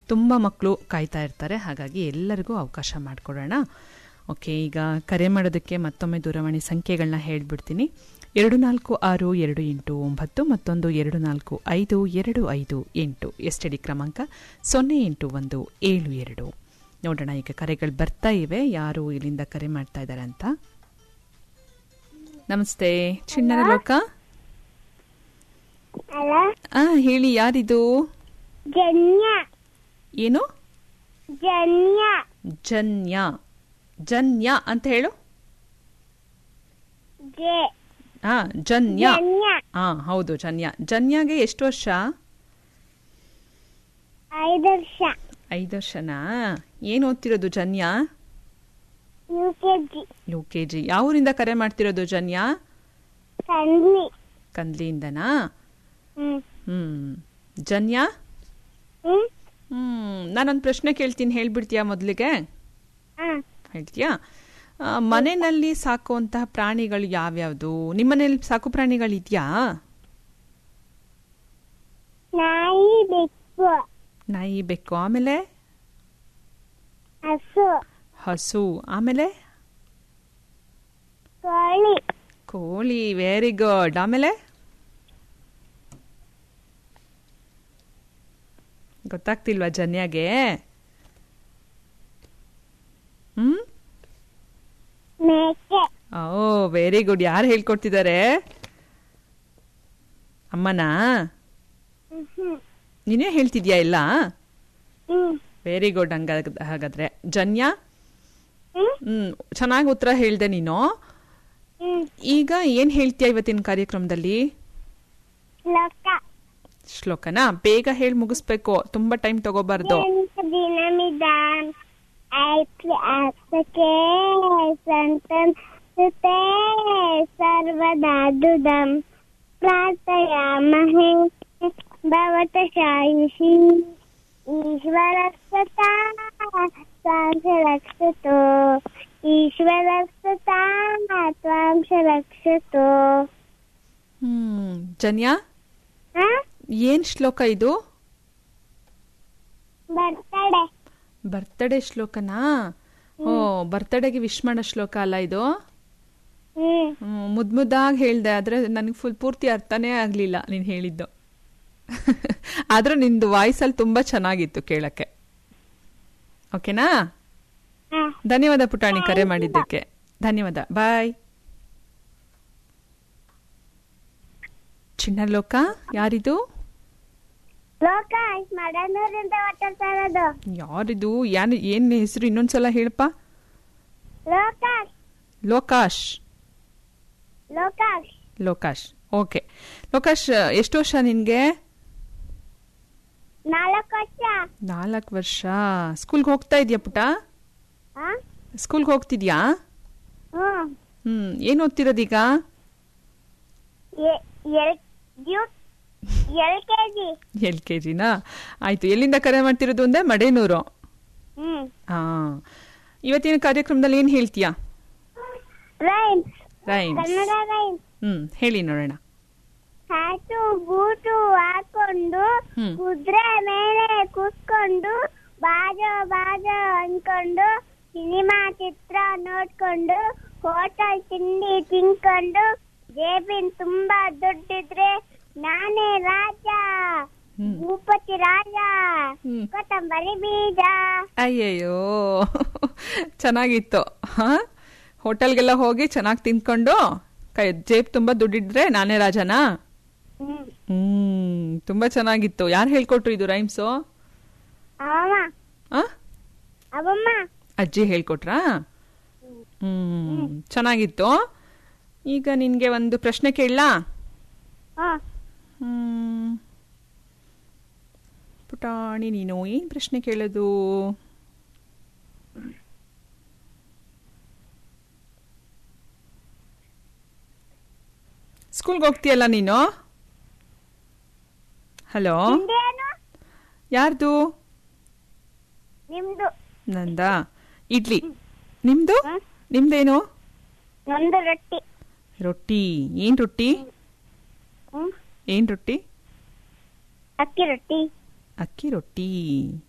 ತುಂಬ ಮಕ್ಕಳು ಕಾಯ್ತಾ ಇರ್ತಾರೆ ಹಾಗಾಗಿ ಎಲ್ಲರಿಗೂ ಅವಕಾಶ ಮಾಡಿಕೊಡೋಣ ಓಕೆ ಈಗ ಕರೆ ಮಾಡೋದಕ್ಕೆ ಮತ್ತೊಮ್ಮೆ ದೂರವಾಣಿ ಸಂಖ್ಯೆಗಳನ್ನ ಹೇಳ್ಬಿಡ್ತೀನಿ ಎರಡು ನಾಲ್ಕು ಆರು ಎರಡು ಎಂಟು ಒಂಬತ್ತು ಮತ್ತೊಂದು ಎರಡು ನಾಲ್ಕು ಐದು ಎರಡು ಐದು ಎಂಟು ಎಸ್ ಟಿ ಡಿ ಕ್ರಮಾಂಕ ಸೊನ್ನೆ ಎಂಟು ಒಂದು ಏಳು ಎರಡು ನೋಡೋಣ ಈಗ ಕರೆಗಳು ಬರ್ತಾ ಇವೆ ಯಾರು ಇಲ್ಲಿಂದ ಕರೆ ಮಾಡ್ತಾ ಇದ್ದಾರೆ ಅಂತ ನಮಸ್ತೆ ಚಿಣ್ಣರ ಲೋಕ ಅಲ್ಲ ಆ ಹೇಳಿ ಯಾರಿದು ಜನ್ಯ ಏನು ಜನ್ಯ ಜನ್ಯ ಜನ್ಯ ಅಂತ ಹೇಳು ಜೆ ಹಾ ಜನ್ಯ ಜನ್ಯ ಹಾ ಹೌದು ಜನ್ಯ ಜನ್ಯಾಗೆ ಎಷ್ಟು ವರ್ಷ ಐದು ವರ್ಷ ಐದು ವರ್ಷನಾ ಏನು ಓದ್ತಿರೋದು ಜನ್ಯ U K G U K G ಯಾವ ಊರಿಂದ ಕರೆ ಮಾಡ್ತಿರೋದು ಜನ್ಯ ಕಂದ್ಲಿ ಕಂದ್ಲಿಯಿಂದನಾ ಹ್ಮ್ ಹ್ಮ್ ಜನ್ಯ ಹ್ಮ್ ಹ್ಮ್ ನಾನೊಂದು ಪ್ರಶ್ನೆ ಕೇಳ್ತೀನಿ ಹೇಳ್ಬಿಡ್ತೀಯಾ ಮೊದಲಿಗೆ ಹಾ ಹೇಳ್ತೀಯಾ ಆ, ಮನೆಯಲ್ಲಿ ಸಾಕುವಂತಹ ಪ್ರಾಣಿಗಳು ಯಾವ್ಯಾವುದು ನಿಮ್ಮನೇಲಿ ಸಾಕು ಪ್ರಾಣಿಗಳಿದ್ಯಾ ನಾಯಿ ಬೆಕ್ಕು ನಾಯಿ ಬೆಕ್ಕು ಆಮೇಲೆ ಹಸು ಹಸು ಆಮೇಲೆ ಕೋಳಿ ಕೋಳಿ ವೆರಿ ಗುಡ್ ಆಮೇಲೆ ಗೊತ್ತಾಗ್ತಿಲ್ವಾ ಜನ್ಯಾಗೆ ಹ್ಮ್ ಮೇಕೆ ಓ ವೆರಿ ಗುಡ್ ಯಾರು ಹೇಳ್ಕೊಡ್ತಿದ್ದಾರೆ ಅಮ್ಮನಾ ಹ್ಮ್ ನೀನೇ ಹೇಳ್ತಿದ್ಯಾ ಇಲ್ಲ ಹ್ಮ್ ವೆರಿ ಗುಡ್ ಹಂಗ ಹಾಗಾದ್ರೆ ಜನ್ಯ ಹ್ಮ್ ಹ್ಮ್ ಚೆನ್ನಾಗಿ ಉತ್ತರ ಹೇಳ್ದೆ ನೀನು ಹ್ಮ್ ಈಗ ಏನ್ ಹೇಳ್ತೀಯ ಇವತ್ತಿನ ಕಾರ್ಯಕ್ರಮದಲ್ಲಿ ಲೋಕ ಶ್ಲೋಕನಾ ಬೇಗ ಹೇಳಿ ಮುಗಿಸ್ಬೇಕು ತುಂಬಾ ಟೈಮ್ ತಗೋಬಾರ್ದು ಎಂಟು ದಿನಮಿದಾನ್ ಐತ್ರಿ ಆಸಕೆ ಸಂತನ್ ಸುತೆ ಸರ್ವದಾದುದಂ ಪ್ರಾರ್ಥಯಾಮಹೇ ಭವತ ಶಾಯುಷಿ ಈಶ್ವರಸ್ವತಾ ತ್ವಾಂಶ ರಕ್ಷತೋ ಈಶ್ವರಸ್ವತಾ ತ್ವಾಂಶ ರಕ್ಷತೋ ಹ್ಮ್ ಜನ್ಯ ಹಾ ಏನ್ ಶ್ಲೋಕ ಇದು ಬರ್ತಡೆ ಬರ್ತಡೇ ಶ್ಲೋಕನಾ ಓ ಬರ್ತಡೇಗೆ ವಿಶ್ ಮಾಡೋ ಶ್ಲೋಕ ಅಲ್ಲ ಇದು ಹ್ಮ್ ಹ್ಮ್, ಮುದ್ ಮುದ್ದಾಗಿ ಹೇಳ್ದೆ ಆದ್ರೆ ನನಗೆ ಫುಲ್ ಪೂರ್ತಿ ಅರ್ಥನೇ ಆಗ್ಲಿಲ್ಲ ನೀನ್ ಹೇಳಿದ್ದು ಆದ್ರೂ ನಿಂದು ವಾಯ್ಸಲ್ಲಿ ತುಂಬಾ ಚೆನ್ನಾಗಿತ್ತು ಕೇಳಕ್ಕೆ ಓಕೆನಾ ಹಾ ಧನ್ಯವಾದ ಪುಟಾಣಿ ಕರೆ ಮಾಡಿದ್ದಕ್ಕೆ ಧನ್ಯವಾದ ಬಾಯ್ ಚಿನ್ನ ಲೋಕ ಯಾರಿದು ಲೋಕ ಮಡನೂರಿಂದ ಮಾತಾಡ್ತಾ ಇರೋದು ಯಾರಿದು ಯಾನ್ ಏನ್ ಹೆಸರು ಇನ್ನೊಂದ್ಸಲ ಹೇಳಪ್ಪ ಲೋಕ ಲೋಕಾಶ್ ಲೋಕ ಲೋಕಾಶ್ ಓಕೆ ಲೋಕಾಶ್ ಎಷ್ಟು ವರ್ಷ ನಿನ್ಗೆ ನಾಲ್ಕು ವರ್ಷ ನಾಲ್ಕು ವರ್ಷ ಸ್ಕೂಲ್ಗೆ ಹೋಗ್ತಾ ಇದೆಯಾ ಪುಟ ಆ? ಸ್ಕೂಲ್ಗೆ ಹೋಗ್ತಿದ್ಯಾ ಹ್ಮ್ ಹ್ಮ್ ಏನ್ ಓದ್ತಿರೋದೀಗ ಎ- L U- L K G L K ಜಿನಾ ಆಯ್ತು ಎಲ್ಲಿಂದ ಕರೆ ಮಾಡ್ತಿರೋದು ಅಂದ್ರೆ ಮಡೇನೂರು ಹ್ಮ್ ಹಾ ಇವತ್ತಿನ ಕಾರ್ಯಕ್ರಮದಲ್ಲಿ ಏನ್ ಹೇಳ್ತೀಯಾ ರೈಮ್ಸ್ ರೈಮ್ಸ್ ಕನ್ನಡ ರೈಮ್ಸ್ ಹ್ಮ್ ಹೇಳಿ ನೋಡೋಣ ಹ್ಯಾಟು ಬೂಟು ಹಾಕೊಂಡು ಹ್ಮ್. ಕುದುರೆ ಮೇಲೆ ಕೂತ್ಕೊಂಡು ಬಾಜೋ ಬಾಜೋ ಅನ್ಕೊಂಡು ಸಿನಿಮಾ ಚಿತ್ರ ನೋಡ್ಕೊಂಡು ಹೋಟೆಲ್ ತಿಂಡಿ ತಿನ್ಕೊಂಡು ಜೇಬಿನ್ ತುಂಬಾ ದುಡ್ಡಿದ್ರೆ ನಾನೇ ರಾಜ ಹ್ಮ್. ಭೂಪತಿ ರಾಜ ಹ್ಮ್. ಕೊತ್ತಂಬರಿ ಬೀಜ ಅಯ್ಯಯ್ಯೋ ಚೆನ್ನಾಗಿತ್ತು ಹಾ ಹೋಟೆಲ್ಗೆಲ್ಲ ಹೋಗಿ ಚೆನ್ನಾಗಿ ತಿನ್ಕೊಂಡು ಕೈ ಜೇಬ್ ತುಂಬಾ ದುಡ್ಡಿದ್ರೆ ನಾನೇ ರಾಜನಾ ಹ್ಮ್ ಹ್ಮ್ ತುಂಬಾ ಚೆನ್ನಾಗಿತ್ತು ಯಾರು ಹೇಳ್ಕೊಟ್ರು ಇದು ರೈಮ್ಸು ಅವಮ್ಮ ಆ ಅವಮ್ಮ ಅಜ್ಜಿ ಹೇಳ್ಕೊಟ್ರಾ ಹ್ಮ್ ಚೆನ್ನಾಗಿತ್ತು ಈಗ ನಿನ್ಗೆ ಒಂದು ಪ್ರಶ್ನೆ ಕೇಳಲಾ ಹ ಹ್ಮ್ ಪುಟಾಣಿ ನೀನು ಏನ್ ಪ್ರಶ್ನೆ ಕೇಳೋದು ಸ್ಕೂಲ್ಗೆ ಹೋಗ್ತೀಯಲ್ಲ ನೀನು ಹಲೋ ನಿಮ್ದೇನು ಯಾರ್ದು ನಿಮ್ದು ನಂದಾ ಇಡ್ಲಿ ನಿಮ್ದು ಹ? ನಿಮ್ದೇನು ನಮ್ದು ರೊಟ್ಟಿ ರೊಟ್ಟಿ ಏನ್ ರೊಟ್ಟಿ ಹ್ಮ್ ಏನ್ ರೊಟ್ಟಿ ಅಕ್ಕಿ ರೊಟ್ಟಿ ಅಕ್ಕಿ ರೊಟ್ಟಿ